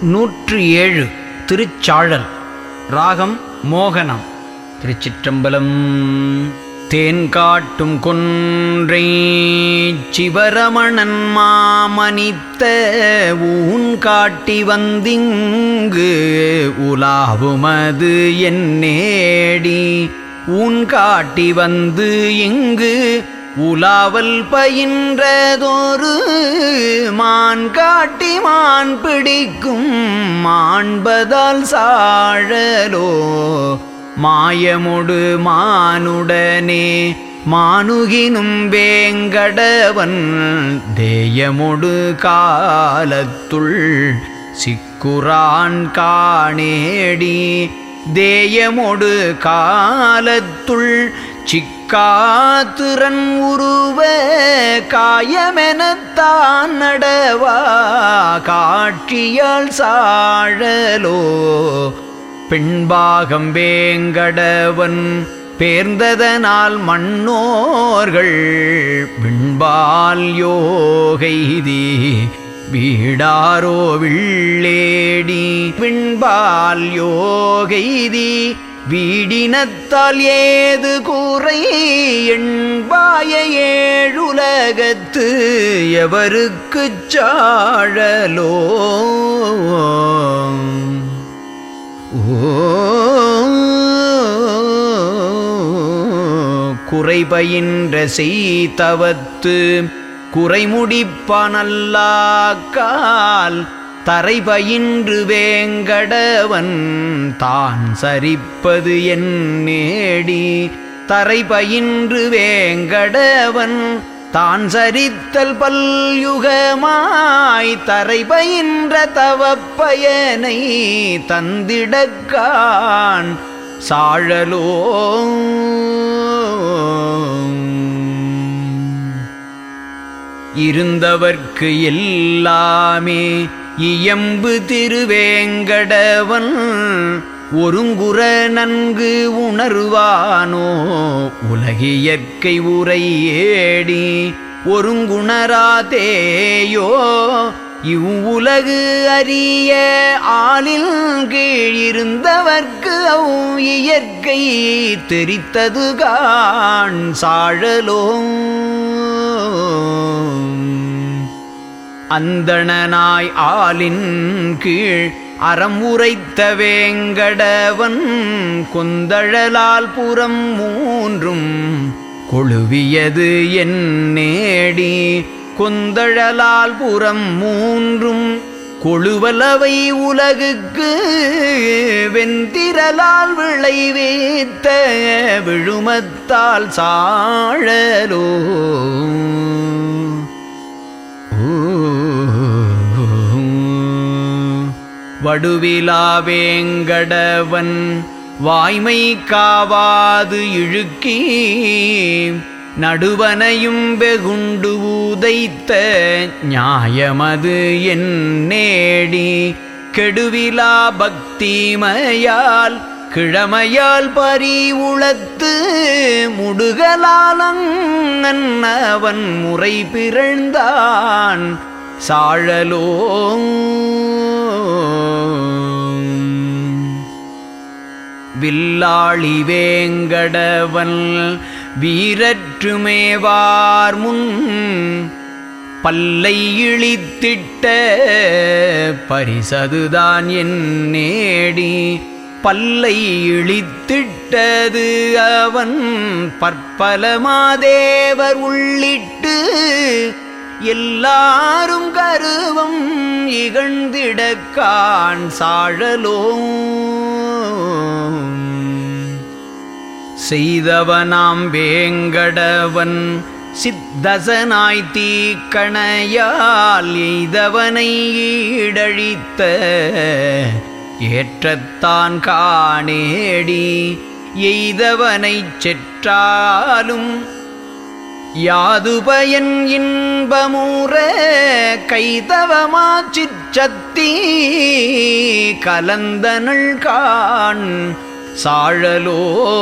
நூற்று ஏழு திருச்சாழல் ராகம் மோகனம் திருச்சிற்றம்பலம் தேன்காட்டும் கொன்றை சிவரமணன் மாமனித்த ஊன் காட்டி வந்திங்கு உலாவுமது என் நேடி ஊன் காட்டி வந்து இங்கு உலாவல் பயின்றதொரு மான் காட்டி மான் பிடிக்கும் மாண்பதால் சாழலோ மாயமொடு மானுடனே மானுகினும் வேங்கடவன் தேயமொடு காலத்துள் சிக்குரான் காணேடி தேயமொடு காலத்துள் சிக்காத்திறன் உருவ காயமெனத்தான் நடவா காட்சியால் சாழலோ பெண்பாகம் வேங்கடவன் பேர்ந்ததனால் மண்ணோர்கள் விண்பால் யோகைதி வீடாரோ விள்ளேடி விண்பால் யோகைதி வீடினத்தால் ஏது கூரை எண்பாய ஏழுலகத்து எவருக்குச் சாழலோ குறைபயின்ற செய்தவத்து குறைமுடிப்பனல்லாக்கால் தரைபயின்று வேங்கடவன் தான் சரிப்பது என் நேடி தரைபயின்று வேங்கடவன் தான் சரித்தல் பல்யுகமாய் தரைபயின்ற தவப்பயனை தந்திடக்கான் சாழலோ இருந்தவர்க்கு எல்லாமே இயம்பு திருவேங்கடவன் ஒருங்குற நன்கு உணர்வானோ உலகியற்கை உரை ஏடி ஒருங்குணராதேயோ இவ்வுலகு அறிய ஆளில் கீழ் இருந்தவர்க்கு அவ் இயற்கை தெரித்தது காண் சாழலோ அந்தணனாய் ஆளின் கீழ் அறம் உரைத்த வேங்கடவன் கொந்தழலால் புறம் மூன்றும் கொழுவியது என் நேடி கொந்தழலால் புறம் மூன்றும் கொழுவலவை உலகுக்கு வெந்திரலால் விளைவேத்த விழுமத்தால் சாழலோ வடுவிலாவேங்கடவன் வாய்மை காவாது இழுக்கி நடுவனையும் வெகுண்டு ஊதைத்த நியாயமது என் நேடி கெடுவிலா பக்திமயால் கிழமையால் பரி உளத்து முடுகலாலங்கன் அவன் முறை பிறழ்ந்தான் சாழலோ வில்லாளி வேங்கடவன் வீரற்றுமேவார் முன் பல்லை இழித்திட்ட பரிசதுதான் என் நேடி பல்லை இழித்திட்டது அவன் பற்பலமாதேவர் உள்ளிட்டு எல்லாரும் கருவம் இகழ்ந்திடக்கான் சாழலோ செய்தவனாம் வேங்கடவன் சித்தசனாய் தீக்கணையால் எய்தவனை ஈடழித்த ஏற்றத்தான் காணேடி எய்தவனைச் செற்றாலும் யாதுபயன் இன்பமூற கைதவமா சிற்றத்தி கலந்தனள் காண் சாழலோ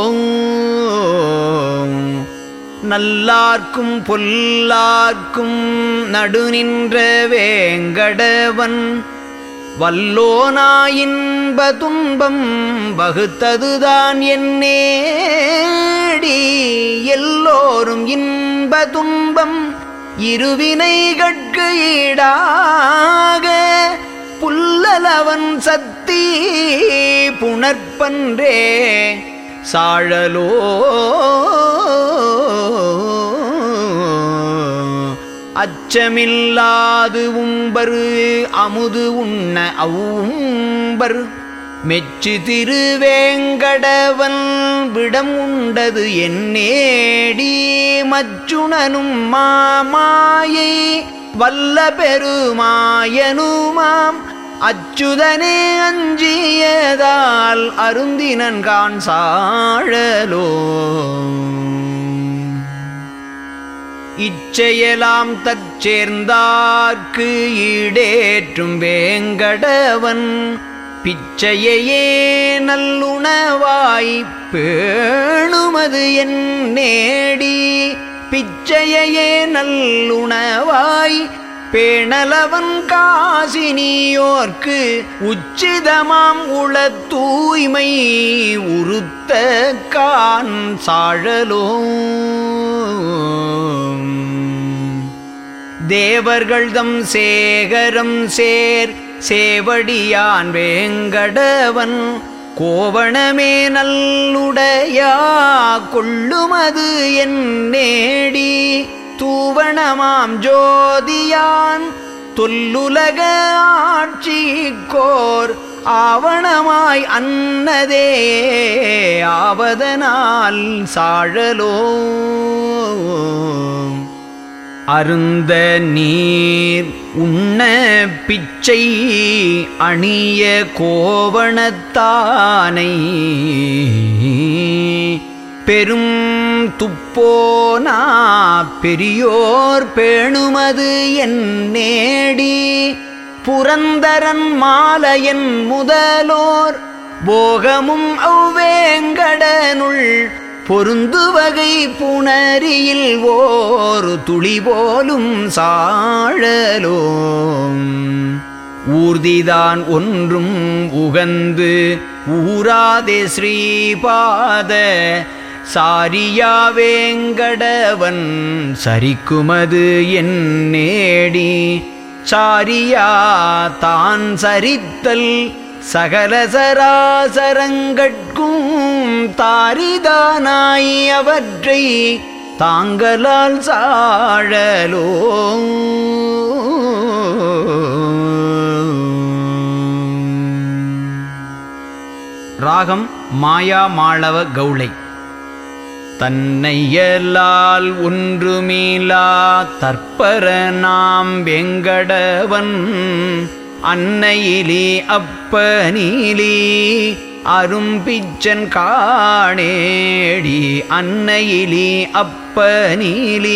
நல்லார்க்கும் பொல்லார்க்கும் நடுநின்ற வேங்கடவன் வல்லோனாயின்ப துன்பம் வகுத்ததுதான் என்னேடி எல்லோரும் இன்ப துன்பம் இருவினைகட்கு ஈடாக புல்லலவன் சத்தி புணர்ப்பன்றே சாழலோ அச்சமில்லாது உம்பரு அமுது உண்ண அவும்பர் மெச்சு திருவேங்கடவன் விடம் உண்டது என்னேடி மச்சுணனும் மாமாயை வல்ல பெருமாயனுமாம் அச்சுதனே அஞ்சியதால் அருந்தினன் கான் சாழலோ இச்செயலாம் தற்சேர்ந்தார்க்கு ஈடேற்றும் வேங்கடவன் பிச்சையே நல்லுணவாய் பேணுமது என் நேடி பிச்சையே நல்லுணவாய் பேணலவன் காசினியோர்க்கு உச்சிதமாம் உள தூய்மை உறுத்த கான் சாழலோ தேவர்கள்தம் சேகரம் சேர் சேவடியான் வேங்கடவன் கோவணமே நல்லுடையா கொள்ளுமது என் நேடி தூவணமாம் ஜோதியான் தொல்லுலக ஆட்சிக்கோர் ஆவணமாய் அன்னதே ஆவதனால் சாழலோ அருந்த நீர் உண்ண பிச்சை அணிய கோவணத்தானை பெரும் துப்போனா பெரியோர் பேணுமது என் நேடி புரந்தரன் மாலையன் முதலோர் போகமும் அவ்வேங்கடனுள் பொருந்து வகை புணரியில் ஓரு துளி போலும் சாழலோம் ஊர்திதான் ஒன்றும் உகந்து ஊராதே ஸ்ரீபாத சாரியா வேங்கடவன் சரிக்குமது என் நேடி சாரியா தான் சரித்தல் சகல சராசரங்கட்கும் தாரிதானாய் அவற்றை தாங்கலால் சாழலோ ராகம் மாயா மாளவ கௌளை தன்னையலால் ஒன்றுமீலா தற்பர நாம் வெங்கடவன் அன்னையிலே அப்பனீலி அரும்பிச்சன் காணேடி அன்னையிலே அப்பனீலி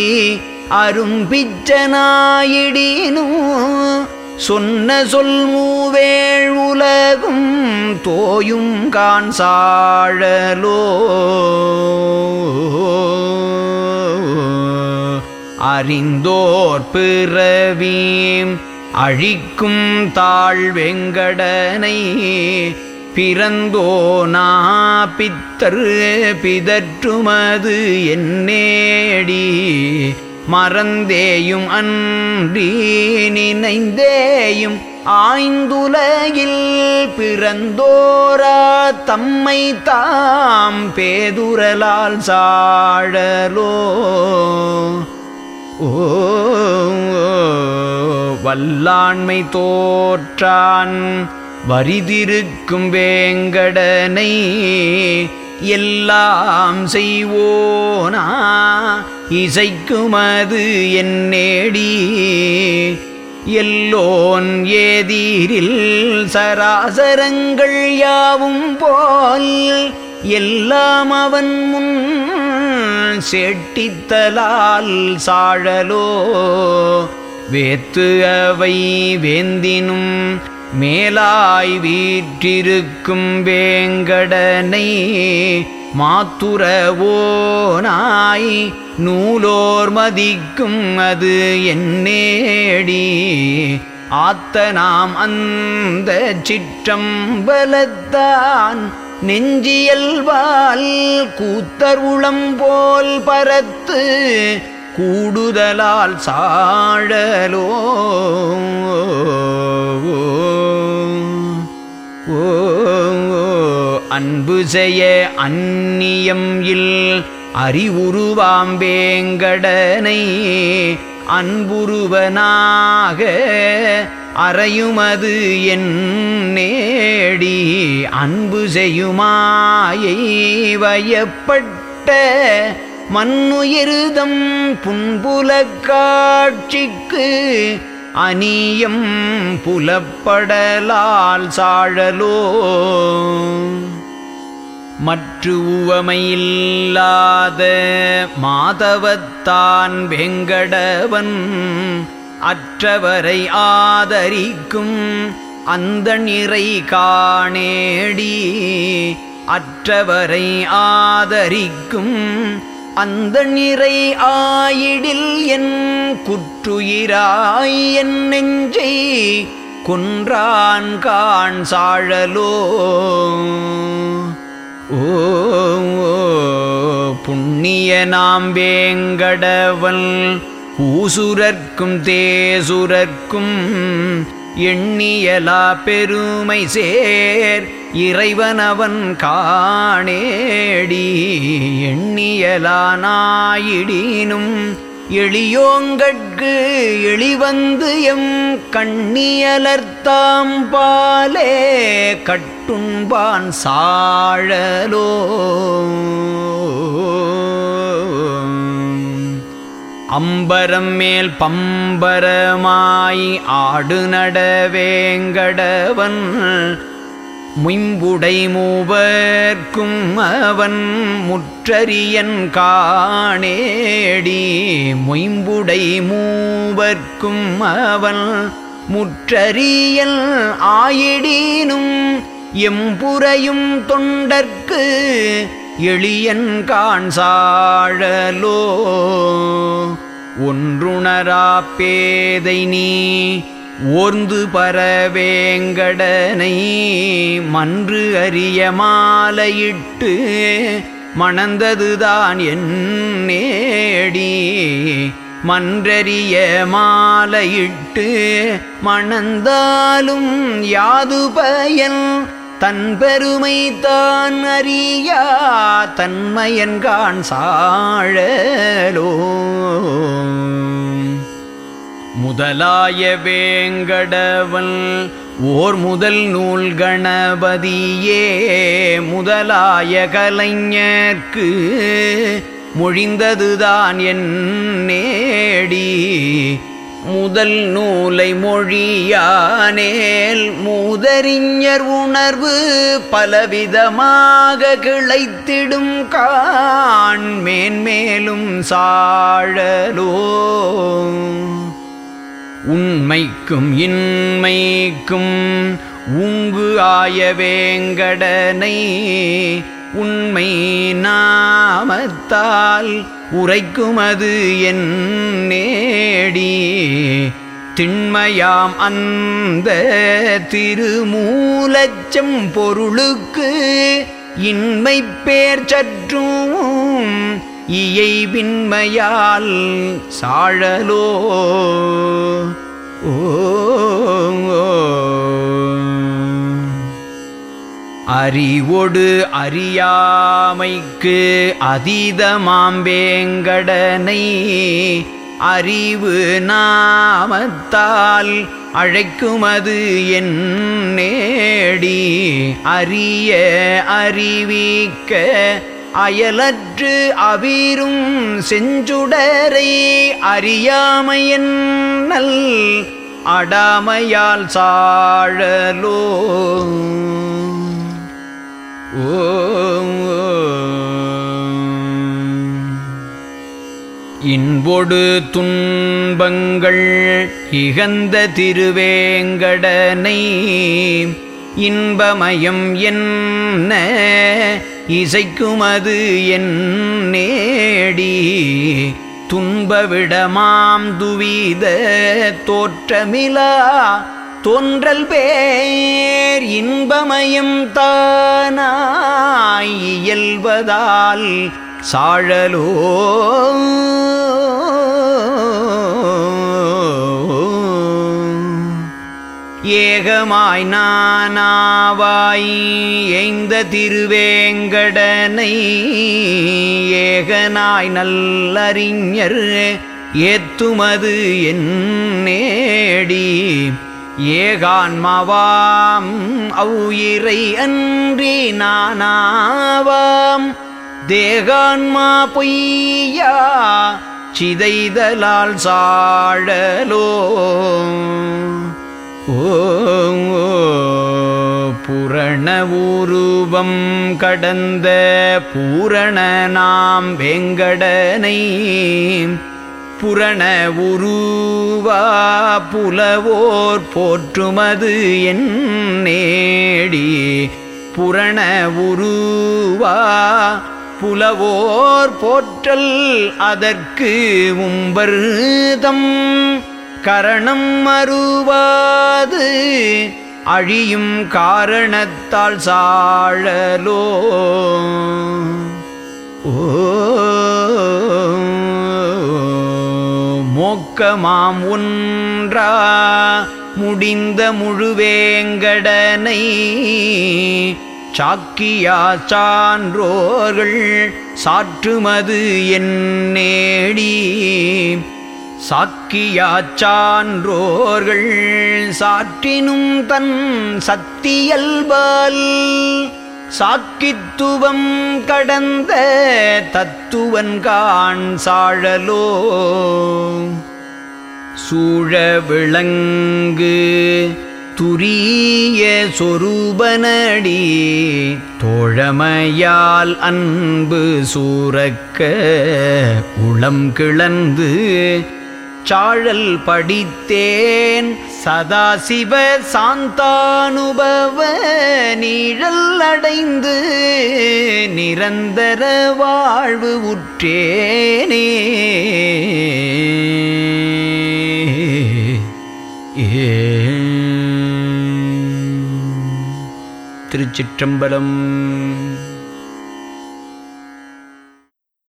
அரும்பிச்சனாயிடினும் சொன்ன சொல் மூவேள் உலகும் தோயும் கான் சாழலோ அறிந்தோர் பிறவீம் அழிக்கும் தாழ்வெங்கடனை பிறந்தோனா பித்தர் பிதற்றுமது என்னேடி மறந்தேயும் அன்றி நினைந்தேயும் ஆய்ந்துலகில் பிறந்தோரா தம்மை தாம் பேதுரலால் சாழலோ ஓ வல்லாண்மை தோற்றான் வரிதிருக்கும் வேங்கடனை எல்லாம் செய்வோனா இசைக்குமது என்னேடி எல்லோன் ஏதீரில் சராசரங்கள் யாவும் போல் எல்லாம் அவன் முன் செட்டித்தலால் சாழலோ வேத்து அவை வேந்தினும் மேலாய் வீற்றிருக்கும் வேங்கடனை மாத்துரவோனாய் நூலோர் மதிக்கும் அது என்னேடி ஆத்தனாம் அந்த சிற்றம்பலத்தான் நெஞ்சியல்வால் கூத்தருளம் போல் பரத்து கூடுதலால் சாழலோ ஓ அன்பு செய்ய அந்நியம் இல் அறிவுருவாம் வேங்கடனை அன்புருவனாக அறையுமது என் நேடி அன்பு செய்யுமாயை வயப்பட்ட மண்ணுயிருதம் புன்புலக் காட்சிக்கு அனியம் புலப்படலால் சாழலோ மற்று உவமையில்லாத மாதவத்தான் வெங்கடவன் அற்றவரை ஆதரிக்கும் அந்த நிறை காணேடி அற்றவரை ஆதரிக்கும் அந்த நிறை ஆயிடில் என் குற்றுயிராய் என் நெஞ்சை கொன்றான் கான் சாழலோ ஓ புண்ணிய நாம் வேங்கடவன் பூசுரர்க்கும் தேசுரர்க்கும் எண்ணியலா பெருமை சேர் இறைவனவன் காணேடி எண்ணியலா நாயிடினும் எளியோங்கட்கு எளிவந்து எம் கண்ணியலர்த்தாம் பாலே கட்டுண்பான் சாழலோ அம்பரம் மேல் பம்பரமாய் ஆடு நடவேங்கடவன் முயம்புடை மூவர்க்கும் அவன் முற்றரியன் காணேடி மொயம்புடை மூவர்க்கும் அவன் முற்றரியல் ஆயிடினும் எம்புரையும் தொண்டர்க்கு எளியன் காண் சாழலோ ஒன்றுணரா பேதை நீ ஓர்ந்து பரவேங்கடனை மன்று அறிய மாலையிட்டு மணந்ததுதான் என் நேடி மன்றறிய மாலையிட்டு மணந்தாலும் யாது பயன் தன் பெருமை தான் அறியா தன்மையன்கான் சாழலோ முதலாய வேங்கடவன் ஓர் முதல் நூல் கணபதியே முதலாய கலைஞர்க்கு மொழிந்ததுதான் என் நேடி முதல் நூலை மொழியானேல் மூதறிஞர் உணர்வு பலவிதமாக கிளைத்திடும் காண் மேன்மேலும் சாழலோ உண்மைக்கும் இன்மைக்கும் உங்கு ஆய வேங்கடனை உண்மை நாமத்தால் உரைக்குமது என் நேடி திண்மையாம் அந்த திருமூலச்சம் பொருளுக்கு இன்மை பேர் சற்றும் இயை விண்மையால் சாழலோ ஓ அறிவொடு அறியாமைக்கு அதீதமாம் வேங்கடனை அறிவு நாமத்தால் அழைக்குமது என் நேடி அறிய அறிவிக்க அயலற்று அவிரும் செஞ்சுடரை அறியாமையன் நல் அடாமையால் சாழலோ ஓ இன்பொடு துன்பங்கள் இகந்த திருவேங்கடனை இன்பமயம் என்ன இசைக்குமது என் நேடி துன்பவிடமாம் துவித தோற்றமிலா தோன்றல் பேர் இன்பமயம் தானாய் இயல்வதால் சாழலோ ஏகமாய் நானாவாய் எய்ந்த திருவேங்கடனை ஏகனாய் நல்லறிஞர் ஏத்துமது என் நேடி ஏகான்மாவாம் அவ்வுயிரை அன்றி நானாவாம் தேகான்மா பொய்யா சிதைதலால் சாழலோ ஓ புரண உருவம் கடந்த பூரண நாம் வெங்கடனை புரண உருவா புலவோர் போற்றுமது என் நேடி புரண உருவா புலவோர் போற்றல் அதற்கு உம்பர்தம் கரணம் மறுவாது அழியும் காரணத்தால் சாழலோ ஓ மோக்கமாம் ஒன்றா முடிந்த முழுவேங்கடனை சாக்கியா சான்றோர்கள் சாற்றுமது என் நேடி சாக்கியாச்சான்றோர்கள் சாற்றினும் தன் சத்தியல்பால் சாக்கித்துவம் கடந்த தத்துவன் காண் சாழலோ சூழ விளங்கு துரிய சொரூபனடி தோழமையால் அன்பு சூரக்க உளம் கிளந்து சாழல் படித்தேன் சதாசிவ சாந்தானுபவ நீழல் அடைந்து நிரந்தர வாழ்வு உற்றேனே ஏ திருச்சிற்றம்பலம்